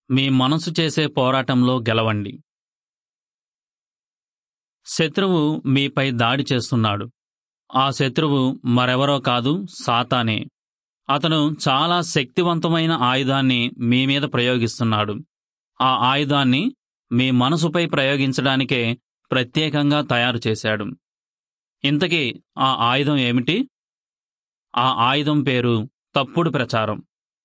మీ మనసు చేసే పోరాటంలో గెలవండి శత్రువు మీపై దాడి చేస్తున్నాడు ఆ శత్రువు మరెవరో కాదు సాతానే అతను చాలా శక్తివంతమైన ఆయుధాన్ని మీ మీద ప్రయోగిస్తున్నాడు ఆ ఆయుధాన్ని మీ మనసుపై ప్రయోగించడానికే ప్రత్యేకంగా తయారు చేశాడు ఇంతకీ ఆ ఆయుధం ఏమిటి ఆ ఆయుధం పేరు తప్పుడు ప్రచారం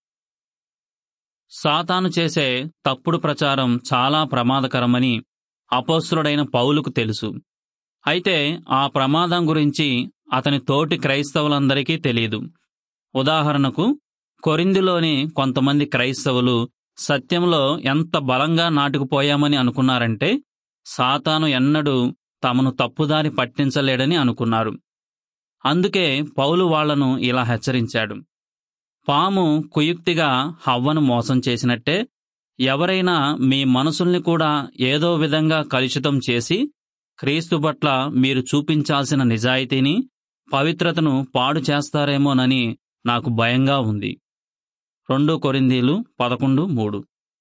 సాతాను చేసే తప్పుడు ప్రచారం చాలా ప్రమాదకరమని అపోస్తులుడైన పౌలుకు తెలుసు అయితే ఆ ప్రమాదం గురించి అతని తోటి క్రైస్తవులందరికీ తెలియదు ఉదాహరణకు కొరిందిలోని కొంతమంది క్రైస్తవులు సత్యంలో ఎంత బలంగా నాటుకుపోయామని అనుకున్నారంటే సాతాను ఎన్నడూ తమను తప్పుదారి పట్టించలేడని అనుకున్నారు అందుకే పౌలు వాళ్లను ఇలా హెచ్చరించాడు పాము కుయుక్తిగా హవ్వను మోసం చేసినట్టే ఎవరైనా మీ మనసుల్ని కూడా ఏదో విధంగా కలుషితం చేసి క్రీస్తు పట్ల మీరు చూపించాల్సిన నిజాయితీని పవిత్రతను పాడు చేస్తారేమోనని నాకు భయంగా ఉంది రెండు కొరిందీలు పదకొండు మూడు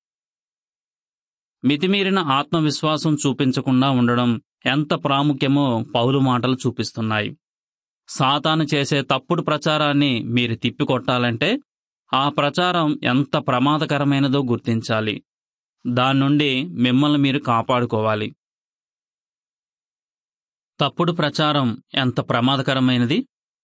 మితిమీరిన ఆత్మవిశ్వాసం చూపించకుండా ఉండడం ఎంత ప్రాముఖ్యమో పౌలు మాటలు చూపిస్తున్నాయి సాతాను చేసే తప్పుడు ప్రచారాన్ని మీరు తిప్పికొట్టాలంటే ఆ ప్రచారం ఎంత ప్రమాదకరమైనదో గుర్తించాలి దాని నుండి మిమ్మల్ని మీరు కాపాడుకోవాలి తప్పుడు ప్రచారం ఎంత ప్రమాదకరమైనది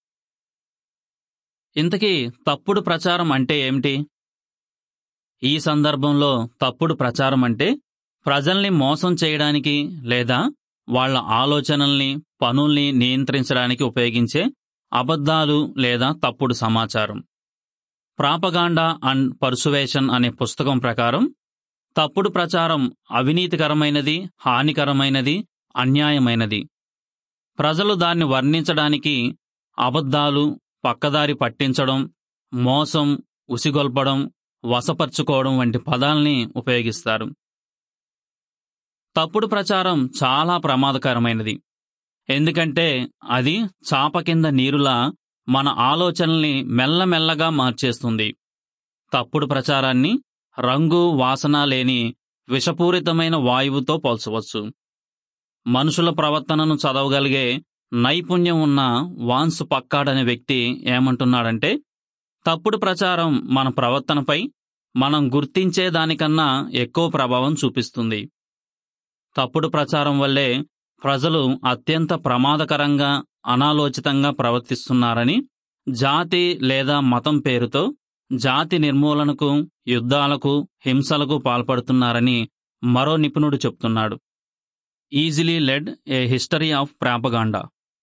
ఇంతకీ తప్పుడు ప్రచారం అంటే ఏమిటి ఈ సందర్భంలో తప్పుడు ప్రచారం అంటే ప్రజల్ని మోసం చేయడానికి లేదా వాళ్ళ ఆలోచనల్ని పనుల్ని నియంత్రించడానికి ఉపయోగించే అబద్ధాలు లేదా తప్పుడు సమాచారం ప్రాపగాండా అండ్ పర్సువేషన్ అనే పుస్తకం ప్రకారం తప్పుడు ప్రచారం అవినీతికరమైనది హానికరమైనది అన్యాయమైనది ప్రజలు దాన్ని వర్ణించడానికి అబద్ధాలు పక్కదారి పట్టించడం మోసం ఉసిగొల్పడం వశపరుచుకోవడం వంటి పదాల్ని ఉపయోగిస్తారు తప్పుడు ప్రచారం చాలా ప్రమాదకరమైనది ఎందుకంటే అది చాప కింద నీరులా మన ఆలోచనల్ని మెల్లమెల్లగా మార్చేస్తుంది తప్పుడు ప్రచారాన్ని రంగు వాసన లేని విషపూరితమైన వాయువుతో పోల్చవచ్చు మనుషుల ప్రవర్తనను చదవగలిగే నైపుణ్యం ఉన్న వాన్స్ పక్కాడ్ అనే వ్యక్తి ఏమంటున్నాడంటే తప్పుడు ప్రచారం మన ప్రవర్తనపై మనం గుర్తించే దానికన్నా ఎక్కువ ప్రభావం చూపిస్తుంది తప్పుడు ప్రచారం వల్లే ప్రజలు అత్యంత ప్రమాదకరంగా అనాలోచితంగా ప్రవర్తిస్తున్నారని జాతి లేదా మతం పేరుతో జాతి నిర్మూలనకు యుద్ధాలకు హింసలకు పాల్పడుతున్నారని మరో నిపుణుడు చెప్తున్నాడు easily led a history of propaganda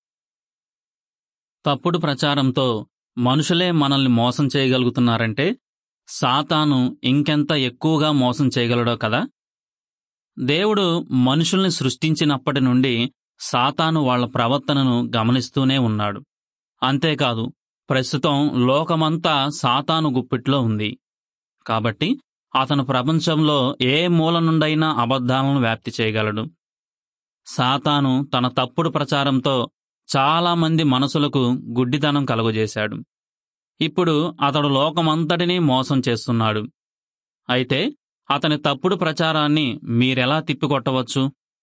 తప్పుడు ప్రచారంతో మనుషులే మనల్ని మోసం చేయగలుగుతున్నారంటే సాతాను ఇంకెంత ఎక్కువగా మోసం చేయగలడో కదా దేవుడు మనుషుల్ని సృష్టించినప్పటి నుండి సాతాను వాళ్ల ప్రవర్తనను గమనిస్తూనే ఉన్నాడు అంతేకాదు ప్రస్తుతం లోకమంతా సాతాను గుప్పిట్లో ఉంది కాబట్టి అతను ప్రపంచంలో ఏ మూల నుండైనా అబద్ధాలను వ్యాప్తి చేయగలడు సాతాను తన తప్పుడు ప్రచారంతో చాలామంది మనసులకు గుడ్డితనం కలుగజేశాడు ఇప్పుడు అతడు లోకమంతటినీ మోసం చేస్తున్నాడు అయితే అతని తప్పుడు ప్రచారాన్ని మీరెలా తిప్పికొట్టవచ్చు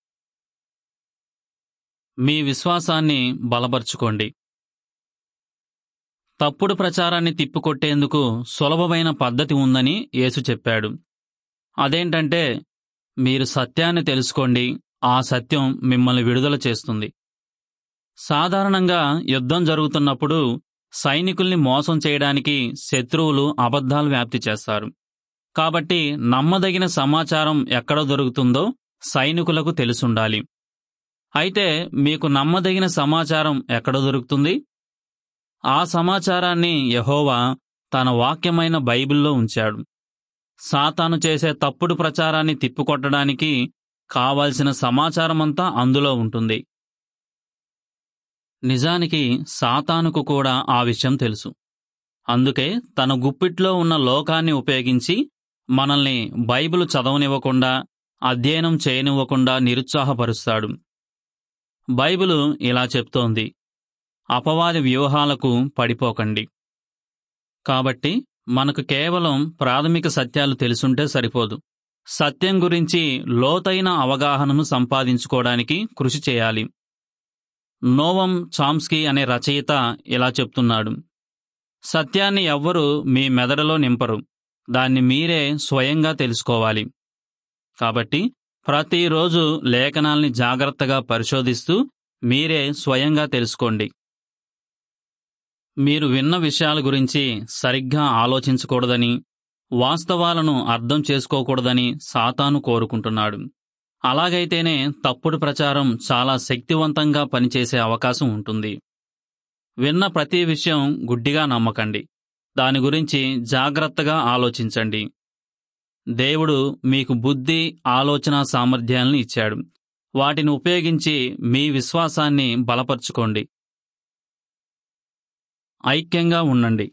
మీ విశ్వాసాన్ని బలపరుచుకోండి తప్పుడు ప్రచారాన్ని తిప్పికొట్టేందుకు సులభమైన పద్ధతి ఉందని యేసు చెప్పాడు అదేంటంటే మీరు సత్యాన్ని తెలుసుకోండి ఆ సత్యం మిమ్మల్ని విడుదల చేస్తుంది సాధారణంగా యుద్ధం జరుగుతున్నప్పుడు సైనికుల్ని మోసం చేయడానికి శత్రువులు అబద్ధాలు వ్యాప్తి చేస్తారు కాబట్టి నమ్మదగిన సమాచారం ఎక్కడ దొరుకుతుందో సైనికులకు తెలుసుండాలి అయితే మీకు నమ్మదగిన సమాచారం ఎక్కడ దొరుకుతుంది ఆ సమాచారాన్ని యహోవా తన వాక్యమైన బైబిల్లో ఉంచాడు సాతాను చేసే తప్పుడు ప్రచారాన్ని తిప్పికొట్టడానికి కావాల్సిన సమాచారమంతా అందులో ఉంటుంది నిజానికి సాతానుకు కూడా ఆ విషయం తెలుసు అందుకే తన గుప్పిట్లో ఉన్న లోకాన్ని ఉపయోగించి మనల్ని బైబిల్ చదవనివ్వకుండా అధ్యయనం చేయనివ్వకుండా నిరుత్సాహపరుస్తాడు బైబిలు ఇలా చెప్తోంది అపవాది వ్యూహాలకు పడిపోకండి కాబట్టి మనకు కేవలం ప్రాథమిక సత్యాలు తెలుసుంటే సరిపోదు సత్యం గురించి లోతైన అవగాహనను సంపాదించుకోవడానికి కృషి చేయాలి నోవం చామ్స్కీ అనే రచయిత ఇలా చెప్తున్నాడు సత్యాన్ని ఎవ్వరూ మీ మెదడులో నింపరు దాన్ని మీరే స్వయంగా తెలుసుకోవాలి కాబట్టి ప్రతిరోజు లేఖనాల్ని జాగ్రత్తగా పరిశోధిస్తూ మీరే స్వయంగా తెలుసుకోండి మీరు విన్న విషయాల గురించి సరిగ్గా ఆలోచించకూడదని వాస్తవాలను అర్థం చేసుకోకూడదని సాతాను కోరుకుంటున్నాడు అలాగైతేనే తప్పుడు ప్రచారం చాలా శక్తివంతంగా పనిచేసే అవకాశం ఉంటుంది విన్న ప్రతి విషయం గుడ్డిగా నమ్మకండి దాని గురించి జాగ్రత్తగా ఆలోచించండి దేవుడు మీకు బుద్ధి ఆలోచన సామర్థ్యాలను ఇచ్చాడు వాటిని ఉపయోగించి మీ విశ్వాసాన్ని బలపరుచుకోండి ఐక్యంగా ఉండండి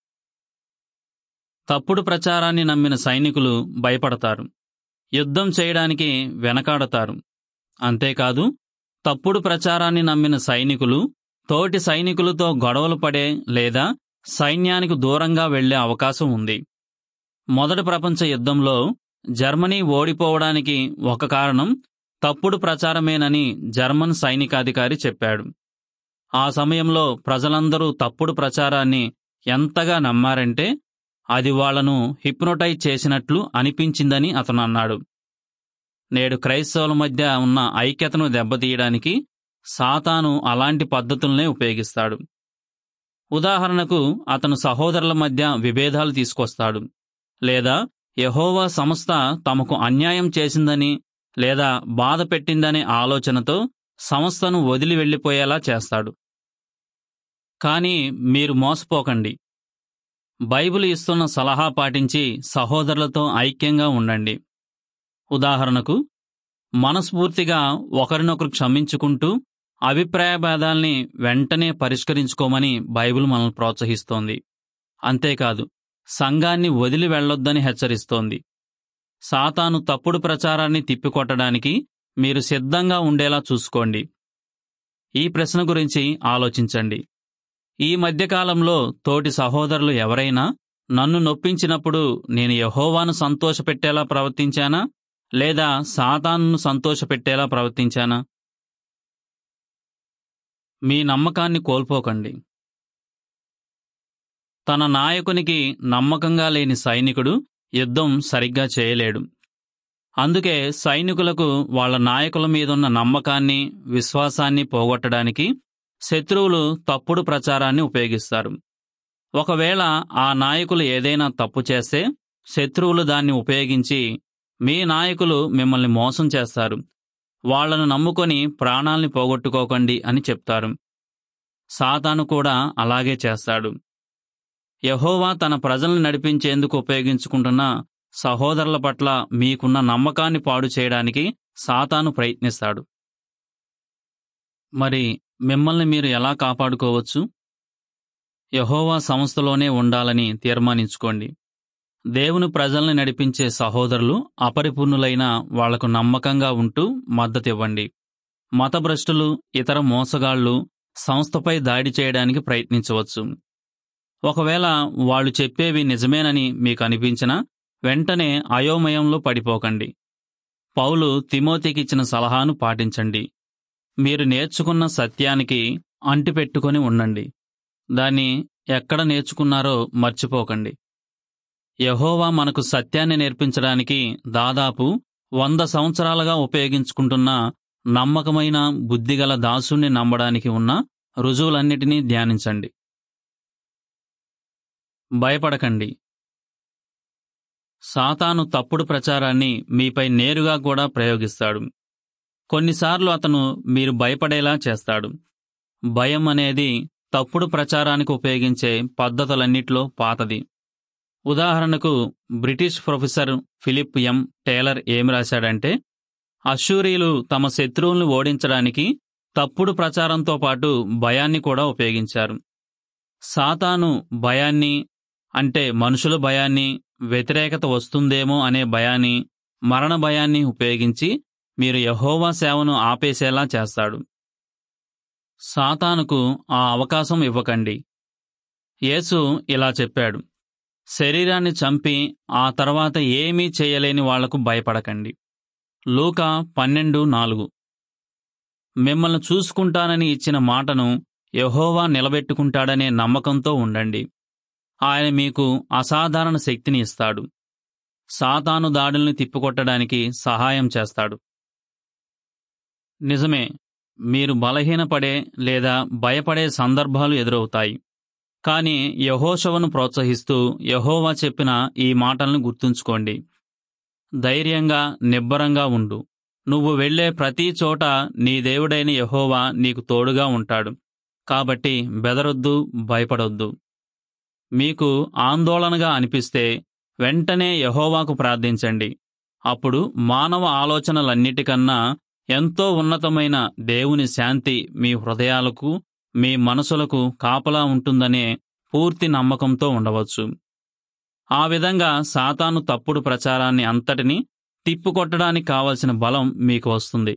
తప్పుడు ప్రచారాన్ని నమ్మిన సైనికులు భయపడతారు యుద్ధం చేయడానికి వెనకాడతారు అంతేకాదు తప్పుడు ప్రచారాన్ని నమ్మిన సైనికులు తోటి సైనికులతో గొడవలు పడే లేదా సైన్యానికి దూరంగా వెళ్లే అవకాశం ఉంది మొదటి ప్రపంచ యుద్ధంలో జర్మనీ ఓడిపోవడానికి ఒక కారణం తప్పుడు ప్రచారమేనని జర్మన్ సైనికాధికారి చెప్పాడు ఆ సమయంలో ప్రజలందరూ తప్పుడు ప్రచారాన్ని ఎంతగా నమ్మారంటే అది వాళ్లను హిప్నోటైజ్ చేసినట్లు అనిపించిందని అతను అన్నాడు నేడు క్రైస్తవుల మధ్య ఉన్న ఐక్యతను దెబ్బతీయడానికి సాతాను అలాంటి పద్ధతులనే ఉపయోగిస్తాడు ఉదాహరణకు అతను సహోదరుల మధ్య విభేదాలు తీసుకొస్తాడు లేదా యహోవా సంస్థ తమకు అన్యాయం చేసిందని లేదా బాధ పెట్టిందనే ఆలోచనతో సంస్థను వదిలి వెళ్ళిపోయేలా చేస్తాడు కానీ మీరు మోసపోకండి బైబిల్ ఇస్తున్న సలహా పాటించి సహోదరులతో ఐక్యంగా ఉండండి ఉదాహరణకు మనస్ఫూర్తిగా ఒకరినొకరు క్షమించుకుంటూ అభిప్రాయ భేదాల్ని వెంటనే పరిష్కరించుకోమని బైబిల్ మనల్ని ప్రోత్సహిస్తోంది అంతేకాదు సంఘాన్ని వదిలి వెళ్ళొద్దని హెచ్చరిస్తోంది సాతాను తప్పుడు ప్రచారాన్ని తిప్పికొట్టడానికి మీరు సిద్ధంగా ఉండేలా చూసుకోండి ఈ ప్రశ్న గురించి ఆలోచించండి ఈ మధ్యకాలంలో తోటి సహోదరులు ఎవరైనా నన్ను నొప్పించినప్పుడు నేను యహోవాను సంతోషపెట్టేలా ప్రవర్తించానా లేదా సాతానును సంతోషపెట్టేలా ప్రవర్తించానా మీ నమ్మకాన్ని కోల్పోకండి తన నాయకునికి నమ్మకంగా లేని సైనికుడు యుద్ధం సరిగ్గా చేయలేడు అందుకే సైనికులకు వాళ్ళ నాయకుల మీదున్న నమ్మకాన్ని విశ్వాసాన్ని పోగొట్టడానికి శత్రువులు తప్పుడు ప్రచారాన్ని ఉపయోగిస్తారు ఒకవేళ ఆ నాయకులు ఏదైనా తప్పు చేస్తే శత్రువులు దాన్ని ఉపయోగించి మీ నాయకులు మిమ్మల్ని మోసం చేస్తారు వాళ్లను నమ్ముకొని ప్రాణాల్ని పోగొట్టుకోకండి అని చెప్తారు సాతాను కూడా అలాగే చేస్తాడు యహోవా తన ప్రజల్ని నడిపించేందుకు ఉపయోగించుకుంటున్న సహోదరుల పట్ల మీకున్న నమ్మకాన్ని పాడు చేయడానికి సాతాను ప్రయత్నిస్తాడు మరి మిమ్మల్ని మీరు ఎలా కాపాడుకోవచ్చు యహోవా సంస్థలోనే ఉండాలని తీర్మానించుకోండి దేవుని ప్రజల్ని నడిపించే సహోదరులు అపరిపూర్ణులైన వాళ్లకు నమ్మకంగా ఉంటూ మద్దతివ్వండి మతభ్రష్టులు ఇతర మోసగాళ్లు సంస్థపై దాడి చేయడానికి ప్రయత్నించవచ్చు ఒకవేళ వాళ్ళు చెప్పేవి నిజమేనని మీకు అనిపించినా వెంటనే అయోమయంలో పడిపోకండి పౌలు తిమోతికిచ్చిన సలహాను పాటించండి మీరు నేర్చుకున్న సత్యానికి అంటిపెట్టుకొని ఉండండి దాన్ని ఎక్కడ నేర్చుకున్నారో మర్చిపోకండి యహోవా మనకు సత్యాన్ని నేర్పించడానికి దాదాపు వంద సంవత్సరాలుగా ఉపయోగించుకుంటున్న నమ్మకమైన బుద్ధిగల దాసుణ్ణి నమ్మడానికి ఉన్న రుజువులన్నిటినీ ధ్యానించండి భయపడకండి సాతాను తప్పుడు ప్రచారాన్ని మీపై నేరుగా కూడా ప్రయోగిస్తాడు కొన్నిసార్లు అతను మీరు భయపడేలా చేస్తాడు భయం అనేది తప్పుడు ప్రచారానికి ఉపయోగించే పద్ధతులన్నిట్లో పాతది ఉదాహరణకు British professor Philip M Taylor ఏమి రాశాడంటే అశూరీలు తమ శత్రువులను ఓడించడానికి తప్పుడు ప్రచారంతో పాటు భయాన్ని కూడా ఉపయోగించారు సాతాను భయాన్ని అంటే మనుషుల భయాన్ని వ్యతిరేకత వస్తుందేమో అనే భయాన్ని మరణ భయాన్ని ఉపయోగించి మీరు యహోవా సేవను ఆపేసేలా చేస్తాడు సాతానుకు ఆ అవకాశం ఇవ్వకండి యేసు ఇలా చెప్పాడు శరీరాన్ని చంపి ఆ తర్వాత ఏమీ చేయలేని వాళ్లకు భయపడకండి లూకా పన్నెండు నాలుగు మిమ్మల్ని చూసుకుంటానని ఇచ్చిన మాటను యహోవా నిలబెట్టుకుంటాడనే నమ్మకంతో ఉండండి ఆయన మీకు అసాధారణ శక్తిని ఇస్తాడు సాతాను దాడుల్ని తిప్పికొట్టడానికి సహాయం చేస్తాడు నిజమే మీరు బలహీనపడే లేదా భయపడే సందర్భాలు ఎదురవుతాయి కానీ యహోషవను ప్రోత్సహిస్తూ యహోవా చెప్పిన ఈ మాటలను గుర్తుంచుకోండి ధైర్యంగా నిబ్బరంగా ఉండు నువ్వు వెళ్లే ప్రతి చోట నీ దేవుడైన యహోవా నీకు తోడుగా ఉంటాడు కాబట్టి బెదరొద్దు భయపడొద్దు మీకు ఆందోళనగా అనిపిస్తే వెంటనే యహోవాకు ప్రార్థించండి అప్పుడు మానవ ఆలోచనలన్నిటికన్నా ఎంతో ఉన్నతమైన దేవుని శాంతి మీ హృదయాలకు మీ మనసులకు కాపలా ఉంటుందనే పూర్తి నమ్మకంతో ఉండవచ్చు ఆ విధంగా సాతాను తప్పుడు ప్రచారాన్ని అంతటిని తిప్పుకొట్టడానికి కావలసిన బలం మీకు వస్తుంది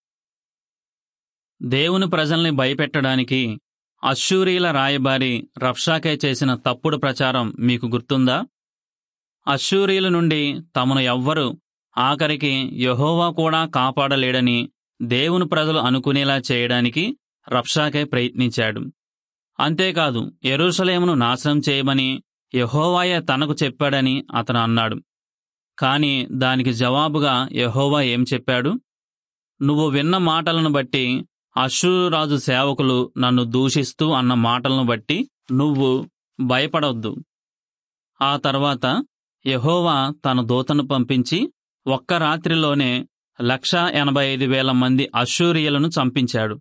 దేవుని ప్రజల్ని భయపెట్టడానికి అశ్షూరీల రాయబారి రఫ్షాకే చేసిన తప్పుడు ప్రచారం మీకు గుర్తుందా అశ్షూరీల నుండి తమను ఎవ్వరు ఆఖరికి యహోవా కూడా కాపాడలేడని దేవుని ప్రజలు అనుకునేలా చేయడానికి రఫ్షాకే ప్రయత్నించాడు అంతేకాదు ఎరుషలేమును నాశనం చేయమని యహోవాయే తనకు చెప్పాడని అతను అన్నాడు కాని దానికి జవాబుగా యహోవా ఏం చెప్పాడు నువ్వు విన్న మాటలను బట్టి అశ్షూరాజు సేవకులు నన్ను దూషిస్తూ అన్న మాటలను బట్టి నువ్వు భయపడొద్దు ఆ తర్వాత యహోవా తన దూతను పంపించి ఒక్క రాత్రిలోనే లక్షా ఎనభై ఐదు వేల మంది అశ్షూరియలను చంపించాడు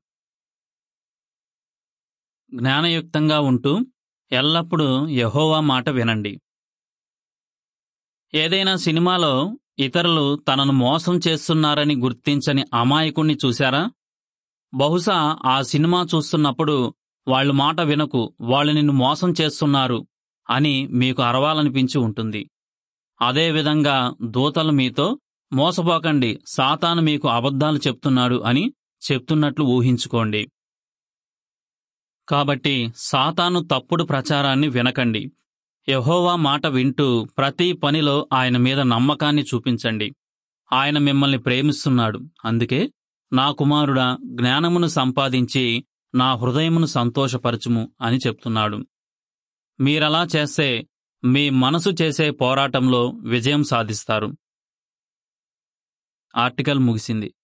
జ్ఞానయుక్తంగా ఉంటూ ఎల్లప్పుడూ యహోవా మాట వినండి ఏదైనా సినిమాలో ఇతరులు తనను మోసం చేస్తున్నారని గుర్తించని అమాయకుణ్ణి చూశారా బహుశా ఆ సినిమా చూస్తున్నప్పుడు వాళ్ళు మాట వినకు వాళ్ళు నిన్ను మోసం చేస్తున్నారు అని మీకు అరవాలనిపించి ఉంటుంది అదేవిధంగా దూతలు మీతో మోసపోకండి సాతాను మీకు అబద్ధాలు చెప్తున్నాడు అని చెప్తున్నట్లు ఊహించుకోండి కాబట్టి సాతాను తప్పుడు ప్రచారాన్ని వినకండి యహోవా మాట వింటూ ప్రతి పనిలో ఆయన మీద నమ్మకాన్ని చూపించండి ఆయన మిమ్మల్ని ప్రేమిస్తున్నాడు అందుకే నా కుమారుడా జ్ఞానమును సంపాదించి నా హృదయమును సంతోషపరచుము అని చెప్తున్నాడు మీరలా చేస్తే మీ మనసు చేసే పోరాటంలో విజయం సాధిస్తారు ఆర్టికల్ ముగిసింది